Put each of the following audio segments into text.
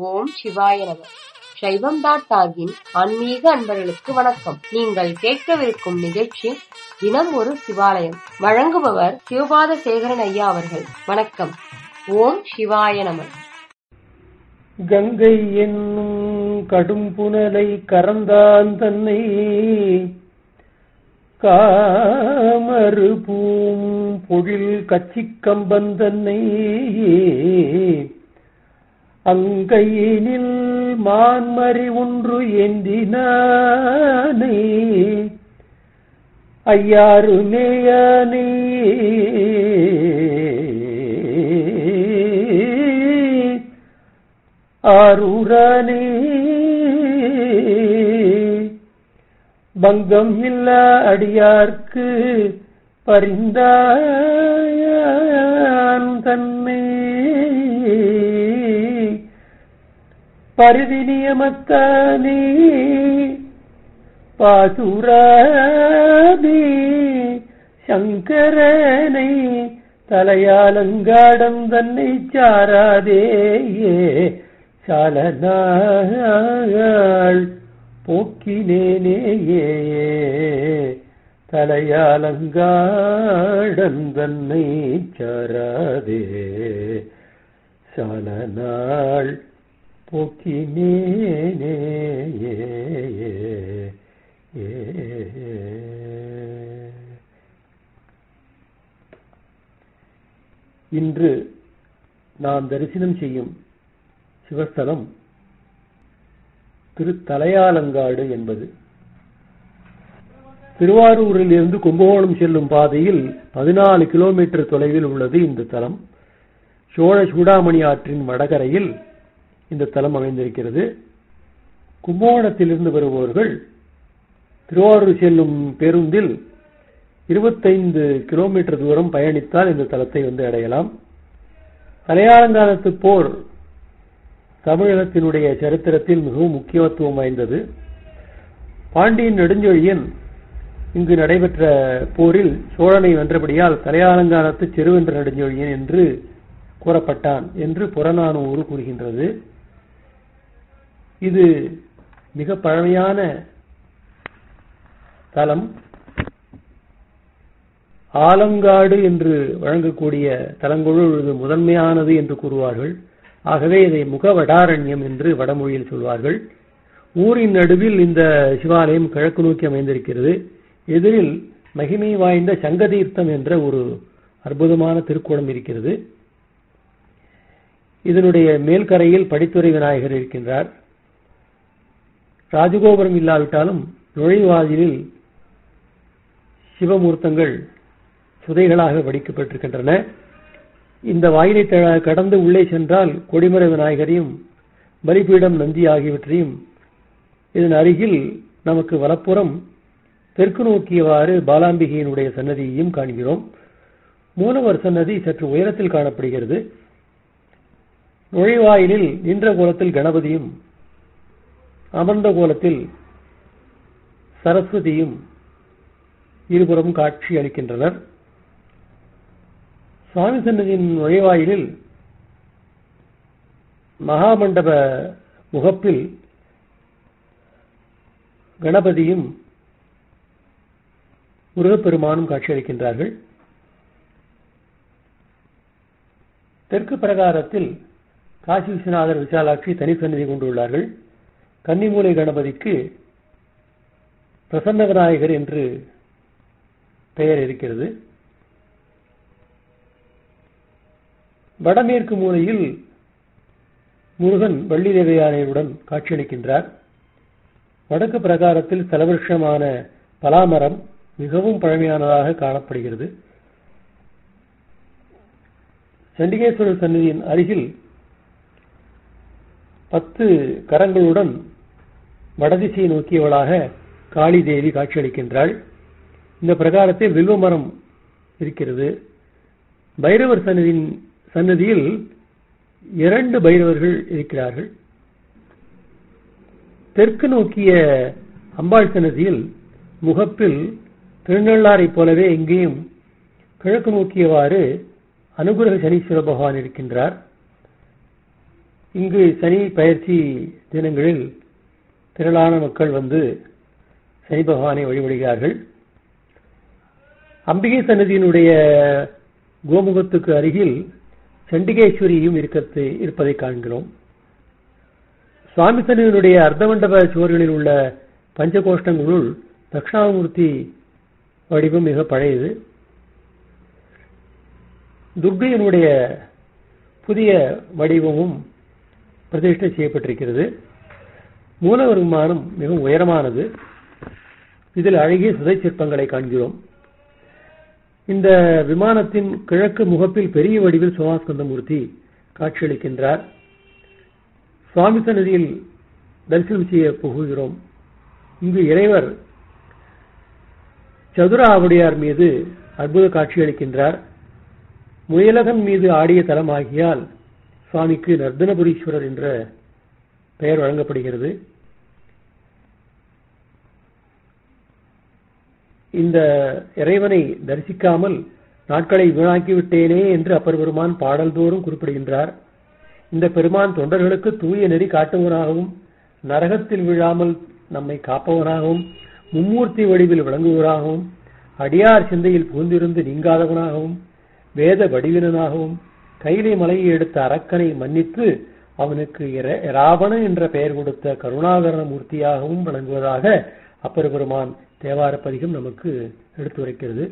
ஓம் சிவாய நம சைவம் டாட் டாகின் ஆன்மீக அன்பர்களுக்கு வணக்கம் நீங்கள் கேட்கவிருக்கும் நிகழ்ச்சி தினம் ஒரு சிவாலயம் வழங்குபவர் சிவபாத சேகரன் ஐயா அவர்கள் வணக்கம் ஓம் சிவாய நம கங்கை என்னும் கடும் புனலை கறந்தான் தன்னை காமறு பூம் பொழில் கச்சிக்கம்பன் தன்னை அங்கையினில் மான்மறி ஒன்று ஏந்தினானை ஐயாறு மேயானே ஆரூரானே பங்கம் இல்ல அடியார்க்கு பரிந்தான் தன்னை பரிதி நியமத்தானே பாசுரானே சங்கரனை தலையாலங்காடம் தன்னை சாராதேயே சாலநாள் போக்கினேனேயே தலையாலங்காடன் தன்னை சாராதே சாலநாள் போக்கினேனே இன்று நாம் தரிசனம் செய்யும் சிவஸ்தலம் திரு தலையாலங்காடு என்பது திருவாரூரில் இருந்து கும்பகோணம் செல்லும் பாதையில் பதினாலு கிலோமீட்டர் தொலைவில் உள்ளது இந்த தலம் சோழ சூடாமணி ஆற்றின் வடகரையில் இந்த தலம் அமைந்திருக்கிறது கும்பகோணத்திலிருந்து வருபவர்கள் திருவாரூர் செல்லும் பேருந்தில் இருபத்தைந்து கிலோமீட்டர் தூரம் பயணித்தால் இந்த தலத்தை வந்து அடையலாம் தலையாலங்காலத்து போர் தமிழகத்தினுடைய சரித்திரத்தில் மிகவும் முக்கியத்துவம் வாய்ந்தது பாண்டியன் நெடுஞ்செழியன் இங்கு நடைபெற்ற போரில் சோழனை வென்றபடியால் தலையாலங்காலத்து செருவென்ற நெடுஞ்செழியன் என்று கூறப்பட்டான் என்று புறநானூறு கூறுகின்றது இது மிக பழமையான தலம் ஆலங்காடு என்று வழங்கக்கூடிய தலங்களுள் இது முதன்மையானது என்று கூறுவார்கள் ஆகவே இதை முகவடாரண்யம் என்று வடமொழியில் சொல்வார்கள் ஊரின் நடுவில் இந்த சிவாலயம் கிழக்கு நோக்கி அமைந்திருக்கிறது எதிரில் மகிமை வாய்ந்த சங்கதீர்த்தம் என்ற ஒரு அற்புதமான திருக்கோணம் இருக்கிறது இதனுடைய மேல்கரையில் படித்துறை விநாயகர் இருக்கின்றார் ராஜகோபுரம் இல்லாவிட்டாலும் நுழைவாயிலில் சிவமூர்த்தங்கள் சுதைகளாக வடிக்கப்பட்டிருக்கின்றன இந்த வாயிலை கடந்து உள்ளே சென்றால் கொடிமர விநாயகரையும் பலிபீடம் நந்தி ஆகியவற்றையும் இதன் அருகில் நமக்கு வலப்புறம் தெற்கு நோக்கியவாறு பாலாம்பிகையினுடைய சன்னதியையும் காண்கிறோம் மூலவர் சன்னதி சற்று உயரத்தில் காணப்படுகிறது நுழைவாயிலில் நின்ற கோலத்தில் கணபதியும் அமர்ந்த கோலத்தில் சரஸ்வதியும் இருபுறம் காட்சி அளிக்கின்றனர் சுவாமி சன்னதியின் நுழைவாயிலில் மகாமண்டப முகப்பில் கணபதியும் முருகப்பெருமானும் காட்சியளிக்கின்றார்கள் தெற்கு பிரகாரத்தில் காசி விஸ்வநாதர் விசாலாட்சி தனி சன்னதி கொண்டுள்ளார்கள் கன்னிமூலை கணபதிக்கு பிரசன்ன விநாயகர் என்று பெயர் இருக்கிறது வடமேற்கு மூலையில் முருகன் வள்ளி தேவையானையுடன் காட்சியளிக்கின்றார் வடக்கு பிரகாரத்தில் தலவிருஷமான பலாமரம் மிகவும் பழமையானதாக காணப்படுகிறது சண்டிகேஸ்வரர் சன்னதியின் அருகில் பத்து கரங்களுடன் வடதிசையை நோக்கியவளாக காளி தேவி காட்சியளிக்கின்றாள் இந்த பிரகாரத்தில் வில்வமரம் இருக்கிறது பைரவர் சன்னதியின் சன்னதியில் இரண்டு பைரவர்கள் இருக்கிறார்கள் தெற்கு நோக்கிய அம்பாள் சன்னதியில் முகப்பில் திருநள்ளாரைப் போலவே இங்கேயும் கிழக்கு நோக்கியவாறு அனுகிரக சனீஸ்வர பகவான் இருக்கின்றார் இங்கு சனி பயிற்சி தினங்களில் திரளான மக்கள் வந்து சனி பகவானை வழிபடுகிறார்கள் அம்பிகை சன்னதியினுடைய கோமுகத்துக்கு அருகில் சண்டிகேஸ்வரியும் இருக்கத்தை இருப்பதை காண்கிறோம் சுவாமி சன்னதியினுடைய அர்த்தமண்டப சுவர்களில் உள்ள பஞ்சகோஷ்டங்களுள் தட்சிணாமூர்த்தி வடிவம் மிக பழையது துர்கையினுடைய புதிய வடிவமும் பிரதிஷ்டை செய்யப்பட்டிருக்கிறது மூலவர் விமானம் மிகவும் உயரமானது இதில் அழகிய சுதை சிற்பங்களை காண்கிறோம் இந்த விமானத்தின் கிழக்கு முகப்பில் பெரிய வடிவில் சோமாஸ்கந்தமூர்த்தி காட்சியளிக்கின்றார் சுவாமி சன்னதியில் தரிசனம் செய்ய புகுகிறோம் இங்கு இறைவர் சதுர ஆவுடையார் மீது அற்புத காட்சியளிக்கின்றார் முயலகன் மீது ஆடிய தலம் ஆகியால் சுவாமிக்கு நர்தனபுரீஸ்வரர் என்ற பெயர் வழங்கப்படுகிறது இந்த இறைவனை தரிசிக்காமல் நாட்களை வீணாக்கி விட்டேனே என்று அப்பர் பெருமான் பாடல்தோறும் குறிப்பிடுகின்றார் இந்த பெருமான் தொண்டர்களுக்கு தூய நெறி காட்டுவனாகவும் நரகத்தில் விழாமல் நம்மை காப்பவனாகவும் மும்மூர்த்தி வடிவில் விளங்குவராகவும் அடியார் சிந்தையில் புகுந்திருந்து நீங்காதவனாகவும் வேத வடிவினனாகவும் கைலை மலையை எடுத்த அரக்கனை மன்னித்து அவனுக்கு ராவண என்ற பெயர் கொடுத்த கருணாகரண மூர்த்தியாகவும் விளங்குவதாக அப்பர் பெருமான் தேவார பதிகம் நமக்கு எடுத்துரைக்கிறது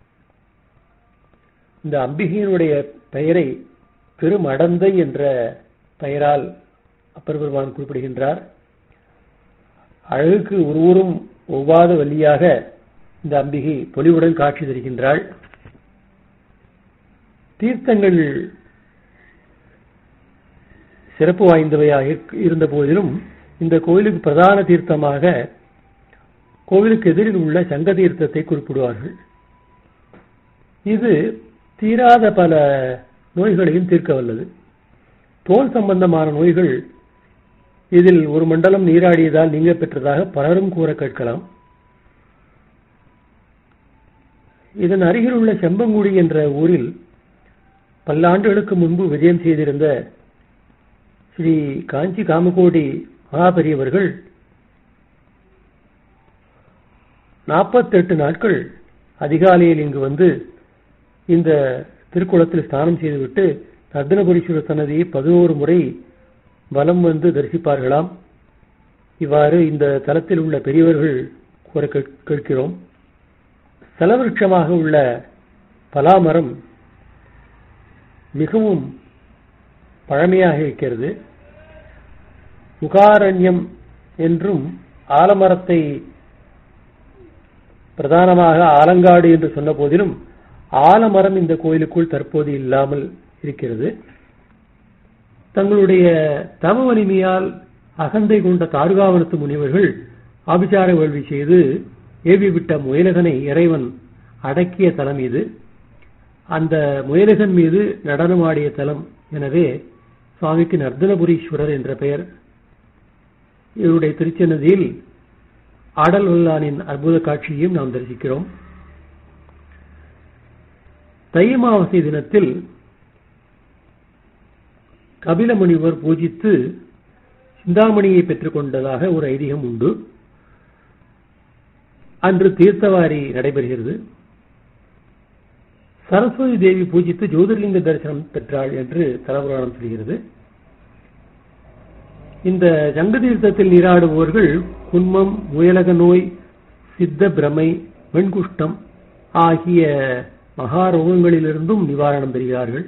இந்த அம்பிகையினுடைய பெயரை திருமடந்தை என்ற பெயரால் அப்பர் பெருமான் குறிப்பிடுகின்றார் அழகுக்கு ஒருவரும் ஒவ்வாத வழியாக இந்த அம்பிகை பொலிவுடன் காட்சி தருகின்றாள் தீர்த்தங்கள் சிறப்பு வாய்ந்தவையாக இருந்த போதிலும் இந்த கோயிலுக்கு பிரதான தீர்த்தமாக கோவிலுக்கு எதிரில் உள்ள சங்க தீர்த்தத்தை குறிப்பிடுவார்கள் இது தீராத பல நோய்களையும் தீர்க்க வல்லது தோல் சம்பந்தமான நோய்கள் இதில் ஒரு மண்டலம் நீராடியதால் நீங்க பெற்றதாக பலரும் கூற கேட்கலாம் இதன் அருகில் உள்ள செம்பங்குடி என்ற ஊரில் பல்லாண்டுகளுக்கு முன்பு விஜயம் செய்திருந்த ஸ்ரீ காஞ்சி காமகோடி மகாபெரியவர்கள் நாற்பத்தெட்டு நாட்கள் அதிகாலையில் இங்கு வந்து இந்த திருக்குளத்தில் ஸ்நானம் செய்துவிட்டு நர்தனபுரீஸ்வரர் சன்னதியை பதினோரு முறை வலம் வந்து தரிசிப்பார்களாம் இவ்வாறு இந்த தலத்தில் உள்ள பெரியவர்கள் கூற கேட்கிறோம் செலவிருட்சமாக உள்ள பலாமரம் மிகவும் பழமையாக இருக்கிறது முகாரண்யம் என்றும் ஆலமரத்தை பிரதானமாக ஆலங்காடு என்று சொன்ன போதிலும் ஆலமரம் இந்த கோயிலுக்குள் தற்போது இல்லாமல் இருக்கிறது தங்களுடைய தவ வலிமையால் அகந்தை கொண்ட தார்காவனத்து முனிவர்கள் ஆபிசார வேள்வி செய்து ஏவி விட்ட முயலகனை இறைவன் அடக்கிய தலம் இது அந்த முயலகன் மீது நடனமாடிய தலம் எனவே சுவாமிக்கு நர்தனபுரீஸ்வரர் என்ற பெயர் இவருடைய திருச்சன்னதியில் ஆடல் வல்லானின் அற்புத காட்சியையும் நாம் தரிசிக்கிறோம் தை அமாவாசை தினத்தில் கபில முனிவர் பூஜித்து சிந்தாமணியை பெற்றுக் கொண்டதாக ஒரு ஐதீகம் உண்டு அன்று தீர்த்தவாரி நடைபெறுகிறது சரஸ்வதி தேவி பூஜித்து ஜோதிர்லிங்க தரிசனம் பெற்றாள் என்று தலபுராணம் சொல்கிறது இந்த ஜங்க தீர்த்தத்தில் நீராடுபவர்கள் குன்மம் முயலக நோய் சித்த பிரமை வெண்குஷ்டம் ஆகிய மகாரோகங்களிலிருந்தும் நிவாரணம் பெறுகிறார்கள்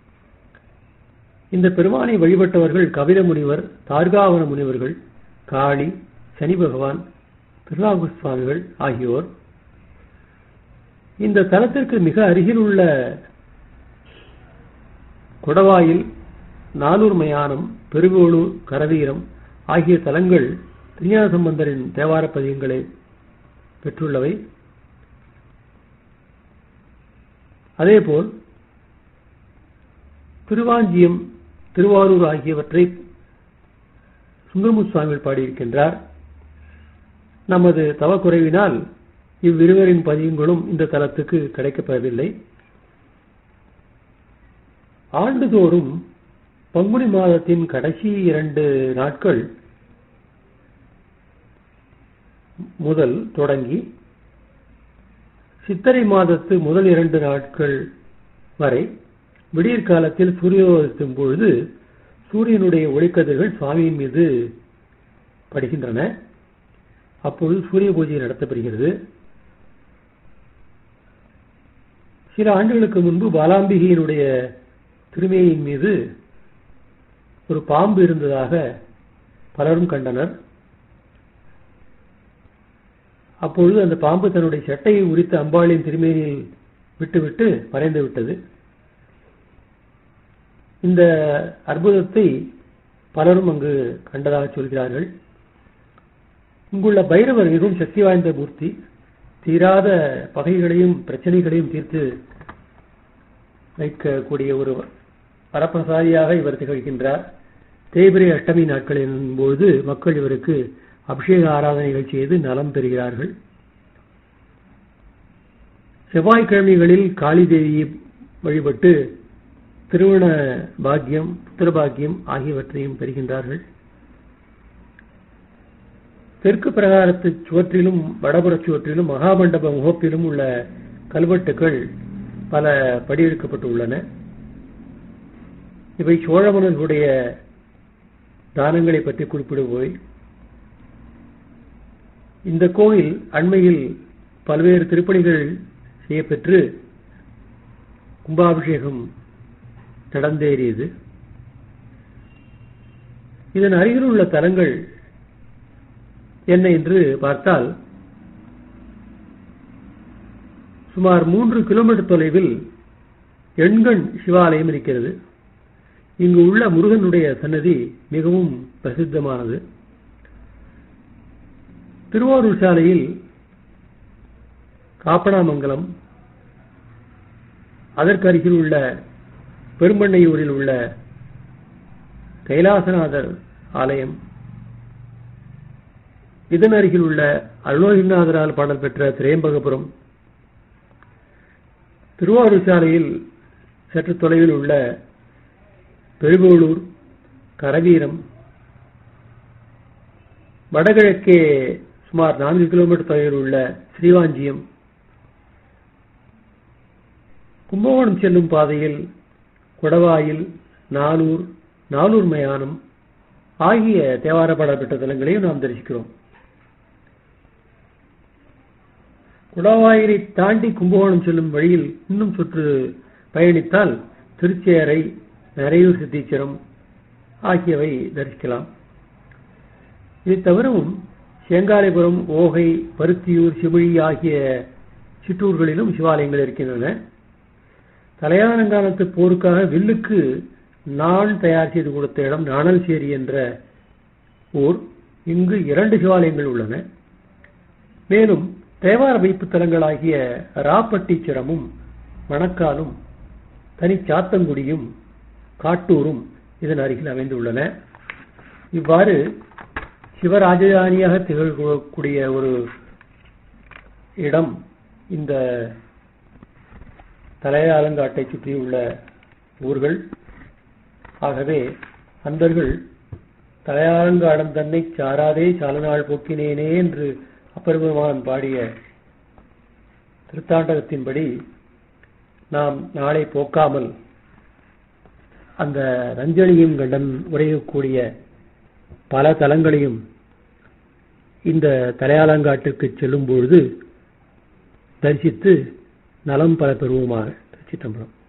இந்த பெருமானை வழிபட்டவர்கள் கபில முனிவர் தார்காவன முனிவர்கள் காளி சனி பகவான் திருநாவுக்கு சுவாமிகள் ஆகியோர் இந்த தலத்திற்கு மிக அருகில் உள்ள கொடவாயில் நானூர் மயானம் பெருவோளூர் கரவீரம் ஆகிய தலங்கள் திருஞான சம்பந்தரின் தேவார பதியங்களை பெற்றுள்ளவை அதேபோல் திருவாஞ்சியம் திருவாரூர் ஆகியவற்றை சுந்தரமு சுவாமிகள் பாடியிருக்கின்றார் நமது தவக்குறைவினால் இவ்விருவரின் பதியங்களும் இந்த தலத்துக்கு கிடைக்கப்பெறவில்லை ஆண்டுதோறும் பங்குனி மாதத்தின் கடைசி இரண்டு நாட்கள் முதல் தொடங்கி சித்திரை மாதத்து முதல் இரண்டு நாட்கள் வரை விடியற் காலத்தில் சூரியோதயத்தின் பொழுது சூரியனுடைய ஒளிக்கதிர்கள் சுவாமியின் மீது படுகின்றன அப்பொழுது சூரிய பூஜை நடத்தப்படுகிறது சில ஆண்டுகளுக்கு முன்பு பாலாம்பிகையினுடைய திருமேயின் மீது ஒரு பாம்பு இருந்ததாக பலரும் கண்டனர் அப்பொழுது அந்த பாம்பு தன்னுடைய சட்டையை உரித்து அம்பாளின் திருமேனியில் விட்டுவிட்டு மறைந்து விட்டது இந்த அற்புதத்தை பலரும் அங்கு கண்டதாக சொல்கிறார்கள் இங்குள்ள பைரவர் மிகவும் சக்தி வாய்ந்த மூர்த்தி தீராத பகைகளையும் பிரச்சனைகளையும் தீர்த்து வைக்கக்கூடிய ஒரு வரப்பிரசாதியாக இவர் திகழ்கின்றார் தேய்பிரை அஷ்டமி நாட்களின் போது மக்கள் இவருக்கு அபிஷேக ஆராதனைகள் செய்து நலம் பெறுகிறார்கள் செவ்வாய்க்கிழமைகளில் காளி தேவியை வழிபட்டு திருமண பாக்கியம் புத்திர பாக்கியம் ஆகியவற்றையும் பெறுகின்றார்கள் தெற்கு பிரகாரத்து சுவற்றிலும் வடபுற சுவற்றிலும் மகாமண்டப முகப்பிலும் உள்ள கல்வெட்டுகள் பல படியெடுக்கப்பட்டுள்ளன இவை சோழ மன்னர்களுடைய தானங்களை பற்றி குறிப்பிடுவோய் இந்த கோயில் அண்மையில் பல்வேறு திருப்பணிகள் செய்யப்பெற்று கும்பாபிஷேகம் நடந்தேறியது இதன் அருகில் உள்ள தலங்கள் என்ன என்று பார்த்தால் சுமார் மூன்று கிலோமீட்டர் தொலைவில் எண்கண் சிவாலயம் இருக்கிறது இங்கு உள்ள முருகனுடைய சன்னதி மிகவும் பிரசித்தமானது திருவாரூர் சாலையில் காப்பனாமங்கலம் அதற்கு அருகில் உள்ள பெரும்பண்ணையூரில் உள்ள கைலாசநாதர் ஆலயம் இதன் அருகில் உள்ள அருணகிரிநாதரால் பாடல் பெற்ற திரையம்பகபுரம் திருவாரூர் சாலையில் சற்று தொலைவில் உள்ள பெருகோளூர் கரவீரம் வடகிழக்கே சுமார் நான்கு கிலோமீட்டர் தொலைவில் உள்ள ஸ்ரீவாஞ்சியம் கும்பகோணம் செல்லும் பாதையில் குடவாயில் நானூர் நானூர் மயானம் ஆகிய தேவார பாடப்பட்ட தலங்களையும் நாம் தரிசிக்கிறோம் குடவாயிலை தாண்டி கும்பகோணம் செல்லும் வழியில் இன்னும் சுற்று பயணித்தால் திருச்சேரை நரையூர் சித்தீச்சரம் ஆகியவை தரிசிக்கலாம் இது தவிரவும் சேங்காலைபுரம் ஓகை பருத்தியூர் சிமிழி ஆகிய சிற்றூர்களிலும் சிவாலயங்கள் இருக்கின்றன தலையானங்காலத்து போருக்காக வில்லுக்கு நான் தயார் செய்து கொடுத்த இடம் நாணல்சேரி என்ற ஊர் இங்கு இரண்டு சிவாலயங்கள் உள்ளன மேலும் தேவார வைப்பு தலங்களாகிய ராப்பட்டீச்சரமும் மணக்காலும் தனி சாத்தங்குடியும் காட்டூரும் இதன் அருகில் அமைந்துள்ளன இவ்வாறு சிவராஜதானியாக திகழக்கூடிய ஒரு இடம் இந்த தலையாலங்காட்டை சுற்றியுள்ள ஊர்கள் ஆகவே அன்பர்கள் தலையாலங்காடம் தன்னை சாராதே சாலநாள் போக்கினேனே என்று அப்பெருமான் பாடிய திருத்தாண்டகத்தின்படி நாம் நாளை போக்காமல் அந்த ரஞ்சனியும் கண்டன் உரையக்கூடிய பல தலங்களையும் இந்த தலையாலங்காட்டுக்கு செல்லும் பொழுது தரிசித்து நலம் பல பெறுவோமாக திருச்சிட்டம்பலம்